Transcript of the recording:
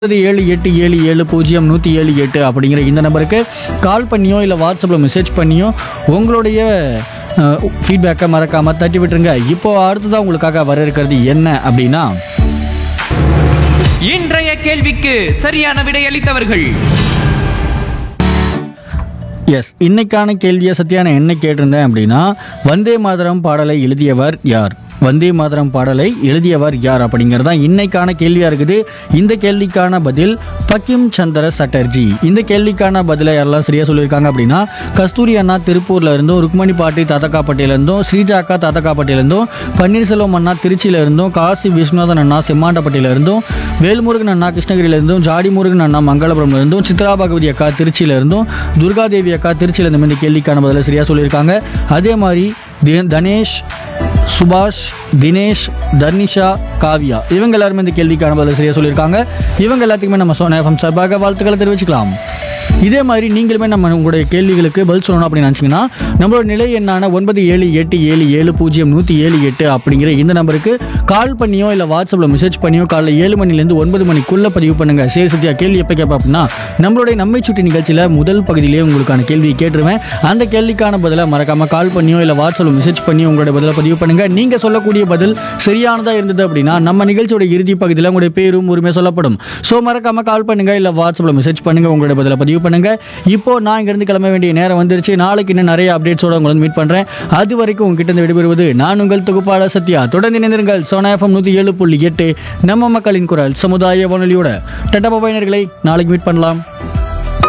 ஒன்பது ஏழு எட்டு ஏழு ஏழு பூஜ்ஜியம் நூற்றி ஏழு எட்டு அப்படிங்கிற இந்த நம்பருக்கு கால் பண்ணியோ இல்லை வாட்ஸ்அப்பில் மெசேஜ் பண்ணியோ உங்களுடைய ஃபீட்பேக்கை மறக்காமல் தட்டி விட்டுருங்க இப்போ அடுத்ததாக உங்களுக்காக வர இருக்கிறது என்ன அப்படின்னா இன்றைய கேள்விக்கு சரியான விடையளித்தவர்கள் எஸ் இன்னைக்கான கேள்வியை சத்தியான என்ன கேட்டிருந்தேன் அப்படின்னா வந்தே மாதரம் பாடலை எழுதியவர் யார் வந்தே மாதரம் பாடலை எழுதியவர் யார் அப்படிங்கிறது தான் இன்னைக்கான கேள்வியாக இருக்குது இந்த கேள்விக்கான பதில் பக்கிம் சந்திர சட்டர்ஜி இந்த கேள்விக்கான பதிலை யாரெல்லாம் சரியாக சொல்லியிருக்காங்க அப்படின்னா கஸ்தூரி அண்ணா திருப்பூர்ல இருந்தும் ருக்மணி பாட்டி தாத்தக்காப்பட்டியில இருந்தும் ஸ்ரீஜா அக்கா தாத்தக்காப்பட்டியில இருந்தும் பன்னீர்செல்வம் அண்ணா திருச்சியில இருந்தும் காசி விஸ்வநாதன் அண்ணா செம்மாண்டப்பட்டியில இருந்தும் வேல்முருகன் அண்ணா கிருஷ்ணகிரியில இருந்தும் ஜாடி முருகன் அண்ணா மங்களபுரம்ல இருந்தும் சித்ரா பகவதி அக்கா திருச்சியில இருந்தும் துர்காதேவி அக்கா திருச்சியில இருந்தும் இந்த கேள்விக்கான பதிலை சரியா சொல்லியிருக்காங்க அதே மாதிரி தி- தனேஷ் சுபாஷ் தினேஷ் தர்னிஷா காவியா இவங்க எல்லாருமே இந்த கேள்விக்கான பதில் சரியா சொல்லியிருக்காங்க இவங்க எல்லாத்துக்குமே நம்ம சோனா எஃப்எம் சார்பாக வாழ்த்துக்களை தெரிவிச்சுக்கலாம் இதே மாதிரி நீங்களுமே நம்ம உங்களுடைய கேள்விகளுக்கு பதில் சொல்லணும் அப்படின்னு நினச்சிங்கன்னா நம்மளோட நிலை எண்ணான ஒன்பது ஏழு எட்டு ஏழு ஏழு பூஜ்ஜியம் நூற்றி ஏழு எட்டு அப்படிங்கிற இந்த நம்பருக்கு கால் பண்ணியோ இல்லை வாட்ஸ்அப்பில் மெசேஜ் பண்ணியோ காலைல ஏழு மணிலேருந்து ஒன்பது மணிக்குள்ளே பதிவு பண்ணுங்க சரி சத்யா கேள்வி எப்போ கேட்பேன் அப்படின்னா நம்மளுடைய நம்மை சுட்டி நிகழ்ச்சியில் முதல் பகுதியிலேயே உங்களுக்கான கேள்வி கேட்டுருவேன் அந்த கேள்விக்கான பதிலை மறக்காம கால் பண்ணியோ இல்லை வாட்ஸ்அப்பில் மெசேஜ் பண்ணியோ உங்களுடைய பதிலை பதிவு பண்ணுங்க நீங்க சொல்லக்கூடிய பதில் சரியானதா இருந்தது அப்படின்னா நம்ம நிகழ்ச்சியோட இறுதி பகுதியில் உங்களுடைய பேரும் உரிமை சொல்லப்படும் ஸோ மறக்காம கால் பண்ணுங்க இல்லை வாட்ஸ்அப்பில் மெசேஜ் பண்ணுங்க உங்களுடைய பதிலை பதிவு பண்ணுங்க இப்போ நான் இங்கிருந்து கிளம்ப வேண்டிய நேரம் வந்துருச்சு நாளைக்கு இன்னும் நிறைய அப்டேட்ஸோட உங்களை மீட் பண்றேன் அது வரைக்கும் உங்ககிட்ட இருந்து விடைபெறுவது நான் உங்கள் தொகுப்பாளர் சத்யா தொடர்ந்து இணைந்திருங்கள் சோனா எஃப்எம் நூற்றி ஏழு புள்ளி எட்டு நம்ம மக்களின் குரல் சமுதாய வானொலியோட டட்டா பாபாயினர்களை நாளைக்கு மீட் பண்ணலாம்